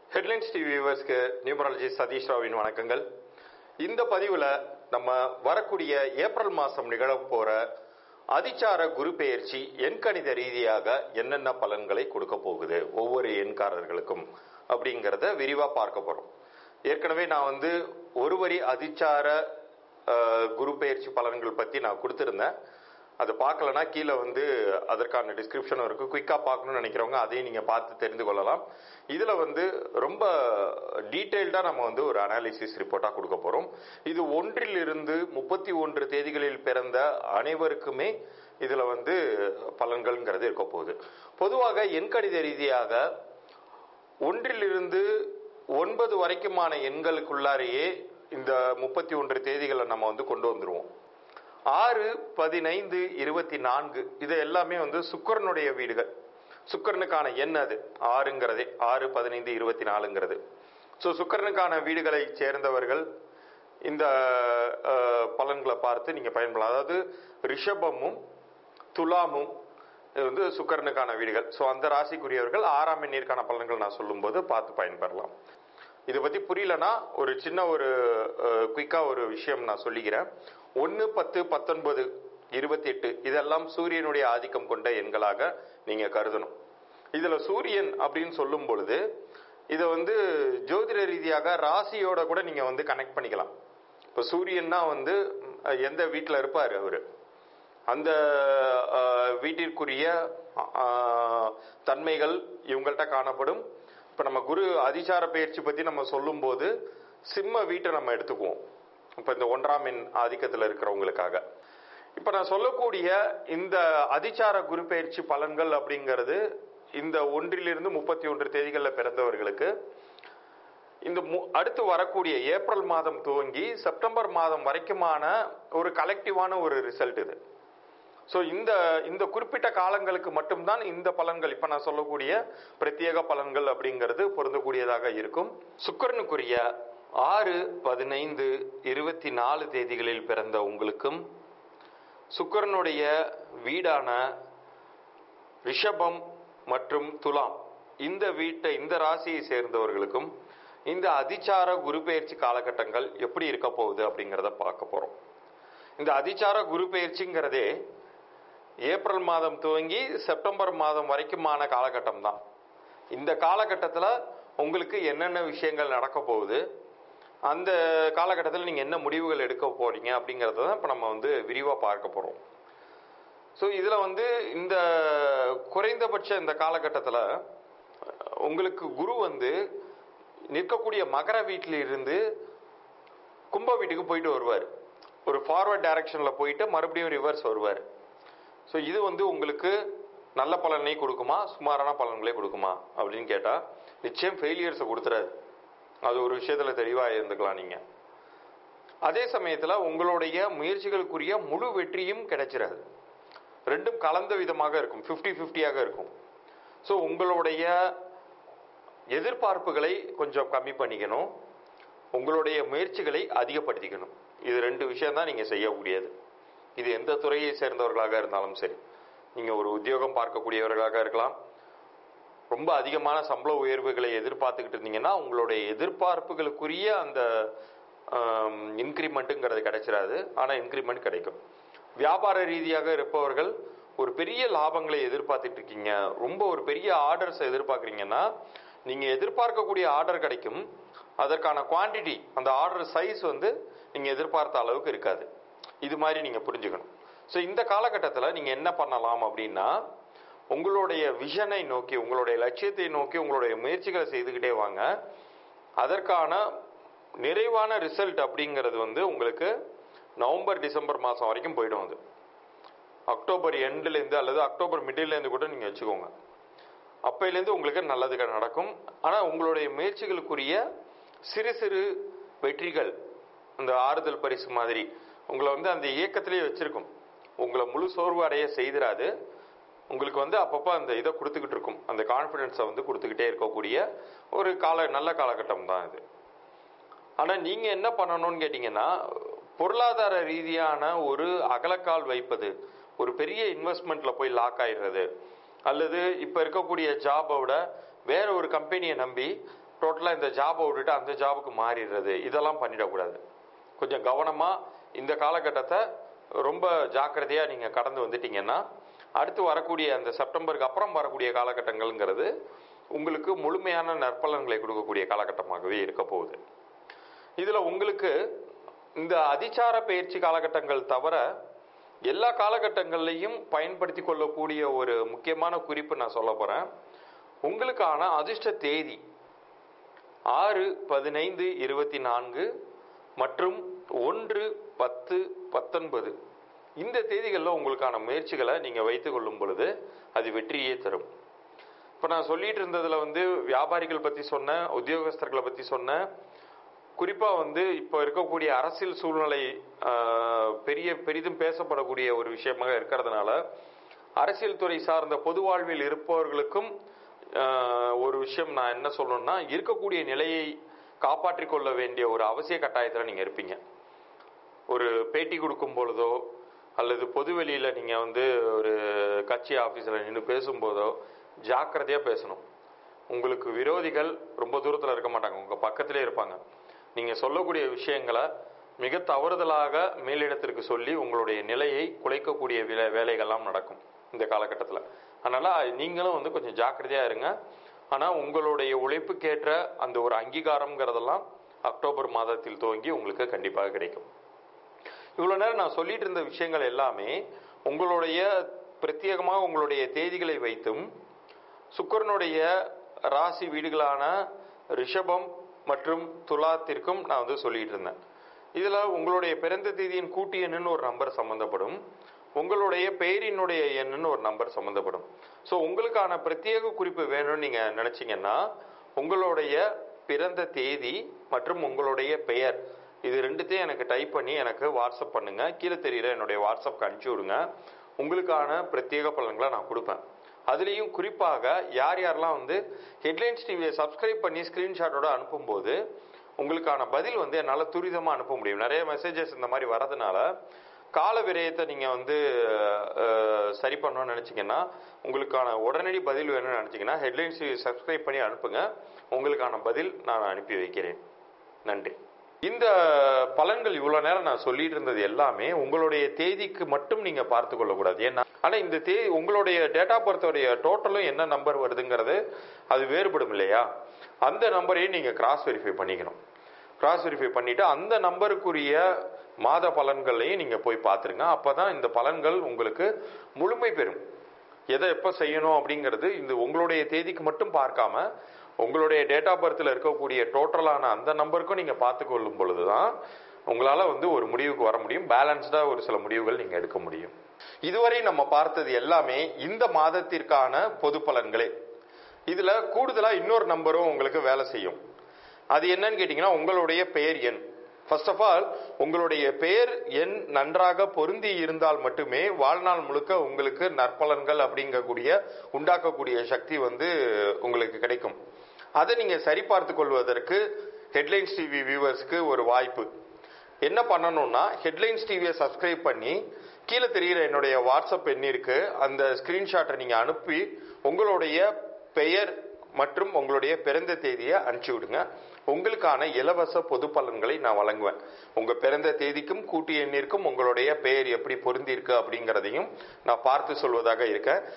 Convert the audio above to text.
headlines TV வியூவர்ஸ்க்கு numerology Satish ராவின் வணக்கங்கள் இந்த பதிவில் நம்ம வரக்கூடிய ஏப்ரல் மாதம் நிகழப் போற அதிச்சார குரு பெயர்ச்சி எண்கணித ரீதியாக என்னென்ன பலன்களை கொடுக்க போகுது ஒவ்வொரு எண்காரர்களுக்கும் அப்படிங்கிறத விரிவாக பார்க்க போகிறோம் ஏற்கனவே நான் வந்து ஒரு வரி அதிச்சார அஹ், குரு பெயர்ச்சி பலன்கள் பற்றி நான் கொடுத்துருந்தேன் அதை பார்க்கலனா கீழே வந்து அதற்கான டிஸ்கிரிப்ஷனும் இருக்குது குயிக்காக பார்க்கணும்னு நினைக்கிறவங்க அதையும் நீங்கள் பார்த்து தெரிந்து கொள்ளலாம் இதில் வந்து ரொம்ப டீட்டெயில்டாக நம்ம வந்து ஒரு அனாலிசிஸ் ரிப்போர்ட்டாக கொடுக்க போகிறோம் இது ஒன்றிலிருந்து முப்பத்தி ஒன்று தேதிகளில் பிறந்த அனைவருக்குமே இதில் வந்து பலன்கள்ங்கிறது இருக்க போகுது பொதுவாக எண்கணித ரீதியாக ஒன்றிலிருந்து ஒன்பது வரைக்குமான எண்களுக்குள்ளாரையே இந்த முப்பத்தி ஒன்று தேதிகளை நம்ம வந்து கொண்டு வந்துருவோம் ஆறு பதினைந்து இருபத்தி நான்கு இது எல்லாமே வந்து சுக்கரனுடைய வீடுகள் சுக்கரனுக்கான எண் அது ஆறுங்கிறதே ஆறு பதினைந்து இருபத்தி நாலுங்கிறது ஸோ சுக்கரனுக்கான வீடுகளை சேர்ந்தவர்கள் இந்த அஹ், பலன்களை பார்த்து நீங்கள் பயன்படலாம் அதாவது ரிஷபமும் துலாமும் இது வந்து சுக்கரனுக்கான வீடுகள் ஸோ அந்த ராசிக்குரியவர்கள் ஆறாம் எண்ணிற்கான பலன்கள் நான் சொல்லும்போது பார்த்து பயன்பெறலாம் இதை பற்றி புரியலனா ஒரு சின்ன ஒரு குயிக்காக ஒரு விஷயம் நான் சொல்லிக்கிறேன் ஒன்று பத்து பத்தொன்பது இருபத்தி எட்டு இதெல்லாம் சூரியனுடைய ஆதிக்கம் கொண்ட எண்களாக நீங்கள் கருதணும் இதில் சூரியன் அப்படின்னு சொல்லும் பொழுது இதை வந்து ஜோதிட ரீதியாக ராசியோட கூட நீங்கள் வந்து கனெக்ட் பண்ணிக்கலாம் இப்போ சூரியன்னா வந்து அஹ், எந்த வீட்டில் இருப்பார் அவர் அந்த அஹ், வீட்டிற்குரிய அஹ், தன்மைகள் இவங்கள்ட்ட காணப்படும் இப்போ நம்ம குரு அதிசார பயிற்சி பற்றி நம்ம சொல்லும்போது சிம்ம வீட்டை நம்ம எடுத்துக்குவோம் இப்போ இந்த ஒன்றாம் எண் ஆதிக்கத்தில் இருக்கிறவங்களுக்காக இப்போ நான் சொல்லக்கூடிய இந்த அதிசார குரு பயிற்சி பலன்கள் அப்படிங்கிறது இந்த ஒன்றிலிருந்து முப்பத்தி ஒன்று தேதிகளில் பிறந்தவர்களுக்கு இந்த மு- அடுத்து வரக்கூடிய ஏப்ரல் மாதம் துவங்கி செப்டம்பர் மாதம் வரைக்குமான ஒரு கலெக்டிவான ஒரு ரிசல்ட் இது ஸோ இந்த இந்த குறிப்பிட்ட காலங்களுக்கு மட்டும்தான் இந்த பலன்கள் இப்போ நான் சொல்லக்கூடிய பிரத்யேக பலன்கள் அப்படிங்கிறது பொருந்தக்கூடியதாக இருக்கும் சுக்கிரனுக்குரிய ஆறு பதினைந்து இருபத்தி நாலு தேதிகளில் பிறந்த உங்களுக்கும் சுக்கிரனுடைய வீடான ரிஷபம் மற்றும் துலாம் இந்த வீட்டை இந்த ராசியை சேர்ந்தவர்களுக்கும் இந்த அதிச்சார குரு பெயர்ச்சி காலகட்டங்கள் எப்படி இருக்க போகுது அப்படிங்கிறத பார்க்க போறோம் இந்த அதிச்சார குரு பெயர்ச்சிங்கிறதே ஏப்ரல் மாதம் துவங்கி செப்டம்பர் மாதம் வரைக்குமான காலகட்டம் தான் இந்த காலகட்டத்தில் உங்களுக்கு என்னென்ன விஷயங்கள் நடக்க போகுது அந்த காலகட்டத்தில் நீங்கள் என்ன முடிவுகள் எடுக்க போறீங்க அப்படிங்கிறத தான் இப்போ நம்ம வந்து விரிவாக பார்க்க போகிறோம் ஸோ இதில் வந்து இந்த குறைந்தபட்ச இந்த காலகட்டத்தில் உங்களுக்கு குரு வந்து நிற்கக்கூடிய மகர வீட்டில் இருந்து கும்ப வீட்டுக்கு போயிட்டு வருவார் ஒரு ஃபார்வர்ட் டைரக்ஷனில் போயிட்டு மறுபடியும் ரிவர்ஸ் வருவார் ஸோ இது வந்து உங்களுக்கு நல்ல பலனை கொடுக்குமா சுமாரான பலன்களை கொடுக்குமா அப்படின்னு கேட்டால் நிச்சயம் ஃபெயிலியர்ஸை கொடுத்துறாரு அது ஒரு விஷயத்தில் தெளிவாக இருந்துக்கலாம் நீங்கள் அதே சமயத்தில் உங்களுடைய முயற்சிகளுக்குரிய முழு வெற்றியும் கிடைச்சிடாது ரெண்டும் கலந்த விதமாக இருக்கும் ஃபிஃப்டி ஃபிஃப்டியாக இருக்கும் ஸோ உங்களுடைய எதிர்பார்ப்புகளை கொஞ்சம் கம்மி பண்ணிக்கணும் உங்களுடைய முயற்சிகளை அதிகப்படுத்திக்கணும் இது ரெண்டு விஷயம் தான் நீங்கள் செய்யக்கூடியது இது எந்த துறையை சேர்ந்தவர்களாக இருந்தாலும் சரி நீங்கள் ஒரு உத்தியோகம் பார்க்கக்கூடியவர்களாக இருக்கலாம் ரொம்ப அதிகமான சம்பள உயர்வுகளை எதிர்பார்த்துக்கிட்டு இருந்தீங்கன்னா உங்களுடைய எதிர்பார்ப்புகளுக்குரிய அந்த இன்க்ரிமெண்ட்டுங்கிறது கிடைச்சிடாது ஆனால் இன்க்ரிமெண்ட் கிடைக்கும் வியாபார ரீதியாக இருப்பவர்கள் ஒரு பெரிய லாபங்களை எதிர்பார்த்துட்டு இருக்கீங்க ரொம்ப ஒரு பெரிய ஆர்டர்ஸ் எதிர்பார்க்குறீங்கன்னா நீங்கள் எதிர்பார்க்கக்கூடிய ஆர்டர் கிடைக்கும் அதற்கான குவாண்டிட்டி அந்த ஆர்டர் சைஸ் வந்து நீங்கள் எதிர்பார்த்த அளவுக்கு இருக்காது இது மாதிரி நீங்கள் புரிஞ்சுக்கணும் ஸோ இந்த காலகட்டத்தில் நீங்கள் என்ன பண்ணலாம் அப்படின்னா உங்களுடைய விஷனை நோக்கி உங்களுடைய லட்சியத்தை நோக்கி உங்களுடைய முயற்சிகளை செய்துக்கிட்டே வாங்க அதற்கான நிறைவான ரிசல்ட் அப்படிங்கிறது வந்து உங்களுக்கு நவம்பர் டிசம்பர் மாதம் வரைக்கும் போயிடும் அது அக்டோபர் எண்ட்லேருந்து அல்லது அக்டோபர் மிடில்லேருந்து கூட நீங்கள் வச்சுக்கோங்க அப்பையிலேருந்து உங்களுக்கு நல்லது நடக்கும் ஆனால் உங்களுடைய முயற்சிகளுக்குரிய சிறு சிறு வெற்றிகள் அந்த ஆறுதல் பரிசு மாதிரி உங்களை வந்து அந்த இயக்கத்திலேயே வச்சிருக்கும் உங்களை முழு சோர்வு அடைய செய்திராது உங்களுக்கு வந்து அப்பப்போ அந்த இதை கொடுத்துக்கிட்டு இருக்கும் அந்த கான்ஃபிடென்ஸை வந்து கொடுத்துக்கிட்டே இருக்கக்கூடிய ஒரு கால நல்ல காலகட்டம் தான் இது ஆனால் நீங்கள் என்ன பண்ணணும்னு கேட்டிங்கன்னா பொருளாதார ரீதியான ஒரு அகலக்கால் வைப்பது ஒரு பெரிய இன்வெஸ்ட்மெண்ட்ல போய் லாக் ஆயிடுறது அல்லது இப்போ இருக்கக்கூடிய ஜாபை விட வேற ஒரு கம்பெனியை நம்பி டோட்டலாக இந்த ஜாபை விட்டுட்டு அந்த ஜாபுக்கு மாறிடுறது இதெல்லாம் பண்ணிடக்கூடாது கொஞ்சம் கவனமாக இந்த காலகட்டத்தை ரொம்ப ஜாக்கிரதையாக நீங்கள் கடந்து வந்துட்டீங்கன்னா அடுத்து வரக்கூடிய அந்த செப்டம்பருக்கு அப்புறம் வரக்கூடிய காலகட்டங்கள்ங்கிறது உங்களுக்கு முழுமையான நற்பலன்களை கொடுக்கக்கூடிய காலகட்டமாகவே இருக்க போகுது இதில் உங்களுக்கு இந்த அதிச்சார பயிற்சி காலகட்டங்கள் தவிர எல்லா காலகட்டங்கள்லையும் பயன்படுத்தி கொள்ளக்கூடிய ஒரு முக்கியமான குறிப்பு நான் சொல்ல போகிறேன் உங்களுக்கான அதிர்ஷ்ட தேதி ஆறு பதினைந்து இருபத்தி நான்கு மற்றும் ஒன்று பத்து பத்தொன்பது இந்த தேதிகளில் உங்களுக்கான முயற்சிகளை நீங்கள் வைத்து கொள்ளும் பொழுது அது வெற்றியே தரும் இப்போ நான் சொல்லிட்டு இருந்ததில் வந்து வியாபாரிகள் பற்றி சொன்னேன் உத்தியோகஸ்தர்களை பற்றி சொன்னேன் குறிப்பாக வந்து இப்போ இருக்கக்கூடிய அரசியல் சூழ்நிலை ஆஹ், பெரிய பெரிதும் பேசப்படக்கூடிய ஒரு விஷயமாக இருக்கிறதுனால அரசியல் துறை சார்ந்த பொது வாழ்வில் இருப்பவர்களுக்கும் ஆஹ், ஒரு விஷயம் நான் என்ன சொல்லணும்னா இருக்கக்கூடிய நிலையை காப்பாற்றிக் கொள்ள வேண்டிய ஒரு அவசிய கட்டாயத்தில் நீங்கள் இருப்பீங்க ஒரு பேட்டி கொடுக்கும் பொழுதோ அல்லது பொதுவெளியில் நீங்கள் வந்து ஒரு கட்சி ஆஃபீஸில் நின்று பேசும்போதோ ஜாக்கிரதையாக பேசணும் உங்களுக்கு விரோதிகள் ரொம்ப தூரத்தில் இருக்க மாட்டாங்க உங்கள் பக்கத்திலே இருப்பாங்க நீங்கள் சொல்லக்கூடிய விஷயங்களை மிக தவறுதலாக மேலிடத்திற்கு சொல்லி உங்களுடைய நிலையை குலைக்கக்கூடிய வேலை வேலைகள்லாம் நடக்கும் இந்த காலகட்டத்தில் அதனால் நீங்களும் வந்து கொஞ்சம் ஜாக்கிரதையாக இருங்க ஆனால் உங்களுடைய உழைப்புக்கேற்ற அந்த ஒரு அங்கீகாரம்ங்கிறதெல்லாம் அக்டோபர் மாதத்தில் துவங்கி உங்களுக்கு கண்டிப்பாக கிடைக்கும் இவ்வளோ நேரம் நான் சொல்லிட்டு இருந்த விஷயங்கள் எல்லாமே உங்களுடைய பிரத்யேகமாக உங்களுடைய தேதிகளை வைத்தும் சுக்கரனுடைய ராசி வீடுகளான ரிஷபம் மற்றும் துலாத்திற்கும் நான் வந்து சொல்லிட்டு இருந்தேன் இதில் உங்களுடைய பிறந்த தேதியின் கூட்டு எண்ணுன்னு ஒரு நம்பர் சம்மந்தப்படும் உங்களுடைய பெயரினுடைய எண்ணுன்னு ஒரு நம்பர் சம்மந்தப்படும் ஸோ உங்களுக்கான பிரத்யேக குறிப்பு வேணும்னு நீங்கள் நினச்சிங்கன்னா உங்களுடைய பிறந்த தேதி மற்றும் உங்களுடைய பெயர் இது ரெண்டுத்தையும் எனக்கு டைப் பண்ணி எனக்கு வாட்ஸ்அப் பண்ணுங்க கீழே தெரியுற என்னுடைய வாட்ஸ்அப்க்கு அனுப்பிச்சி விடுங்க உங்களுக்கான பிரத்யேக பலன்களை நான் கொடுப்பேன் அதுலேயும் குறிப்பாக யார் யாரெல்லாம் வந்து ஹெட்லைன்ஸ் டிவியை சப்ஸ்கிரைப் பண்ணி ஸ்க்ரீன்ஷாட்டோட அனுப்பும்போது உங்களுக்கான பதில் வந்து என்னால் துரிதமாக அனுப்ப முடியும் நிறைய மெசேஜஸ் இந்த மாதிரி வரதுனால கால விரயத்தை நீங்கள் வந்து அஹ், சரி பண்ணணும்னு நினச்சிங்கன்னா உங்களுக்கான உடனடி பதில் வேணும்னு நினச்சிங்கன்னா ஹெட்லைன்ஸ் டிவி சப்ஸ்கிரைப் பண்ணி அனுப்புங்க உங்களுக்கான பதில் நான் அனுப்பி வைக்கிறேன் நன்றி இந்த பலன்கள் இவ்வளவு நேரம் நான் சொல்லிட்டு இருந்தது எல்லாமே உங்களுடைய தேதிக்கு மட்டும் நீங்க பார்த்து கொள்ளக்கூடாது ஏன்னா ஆனா இந்த தேதி உங்களுடைய டேட்டா பொறுத்தவரைய டோட்டலும் என்ன நம்பர் வருதுங்கிறது அது வேறுபடும் இல்லையா அந்த நம்பரையும் நீங்க கிராஸ் வெரிஃபை பண்ணிக்கணும் கிராஸ் வெரிஃபை பண்ணிட்டு அந்த நம்பருக்குரிய மாத பலன்களையும் நீங்க போய் பார்த்துருங்க அப்பதான் இந்த பலன்கள் உங்களுக்கு முழுமை பெறும் எதை எப்போ செய்யணும் அப்படிங்கிறது இந்த உங்களுடைய தேதிக்கு மட்டும் பார்க்காம உங்களுடைய டேட் ஆஃப் பர்த்தில் இருக்கக்கூடிய டோட்டலான அந்த நம்பருக்கும் நீங்கள் பார்த்து கொள்ளும் பொழுது தான் உங்களால் வந்து ஒரு முடிவுக்கு வர முடியும் பேலன்ஸ்டாக ஒரு சில முடிவுகள் நீங்கள் எடுக்க முடியும் இதுவரை நம்ம பார்த்தது எல்லாமே இந்த மாதத்திற்கான பொது பலன்களே இதில் கூடுதலாக இன்னொரு நம்பரும் உங்களுக்கு வேலை செய்யும் அது என்னன்னு கேட்டிங்கன்னா உங்களுடைய பெயர் எண் ஃபர்ஸ்ட் ஆஃப் ஆல் உங்களுடைய பெயர் எண் நன்றாக பொருந்தி இருந்தால் மட்டுமே வாழ்நாள் முழுக்க உங்களுக்கு நற்பலன்கள் அப்படிங்கக்கூடிய உண்டாக்கக்கூடிய சக்தி வந்து உங்களுக்கு கிடைக்கும் அதை நீங்க சரிபார்த்து கொள்வதற்கு ஹெட்லைன்ஸ் டிவி வியூவர்ஸ்க்கு ஒரு வாய்ப்பு என்ன பண்ணணும்னா ஹெட்லைன்ஸ் டிவியை சப்ஸ்கிரைப் பண்ணி கீழே தெரிகிற என்னுடைய வாட்ஸ்அப் எண்ணிற்கு அந்த ஸ்கிரீன்ஷாட்டை நீங்க அனுப்பி உங்களுடைய பெயர் மற்றும் உங்களுடைய பிறந்த தேதியை அனுப்பிச்சி விடுங்க உங்களுக்கான இலவச பொது பலன்களை நான் வழங்குவேன் உங்க பிறந்த தேதிக்கும் கூட்டு எண்ணிற்கும் உங்களுடைய பெயர் எப்படி பொருந்தி இருக்கு அப்படிங்கிறதையும் நான் பார்த்து சொல்வதாக இருக்கேன்